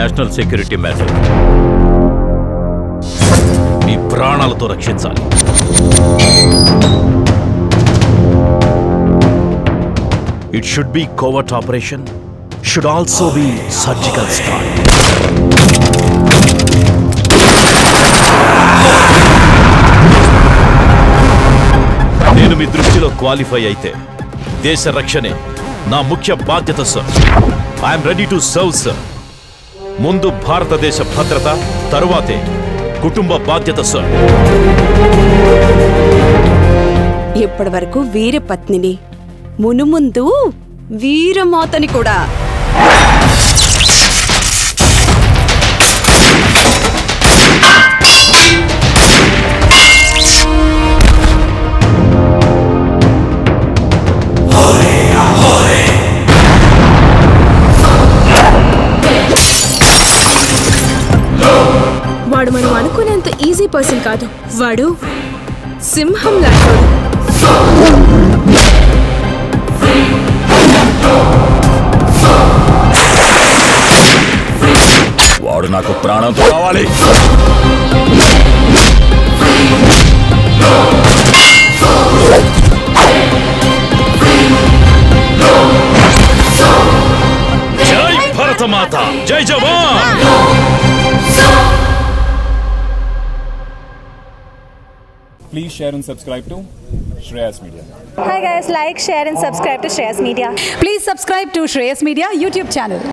National security matter మీ ప్రాణాలతో రక్షించాలి it should be covert operation should also be surgical strike నేను మీ దృష్టిలో క్వాలిఫై అయితే దేశ రక్షణే నా ముఖ్య బాధ్యత sir I'm ready to serve sir ముందు భారతదేశ భద్రత తరువాతే కుటుంబ బాధ్యత సార్ ఇప్పటి వరకు వీర పత్నిని మునుముందు వీరమాతని కూడా వాడు మనం అనుకునేంత ఈజీ పర్సన్ కాదు వాడు సింహం లాంటి వాడు నాకు ప్రాణంతో కావాలి జై భరతమాత జై జవాన్ Please share and subscribe to Shreyas Media. Hi guys, like, share and subscribe to Shreyas Media. Please subscribe to Shreyas Media YouTube channel.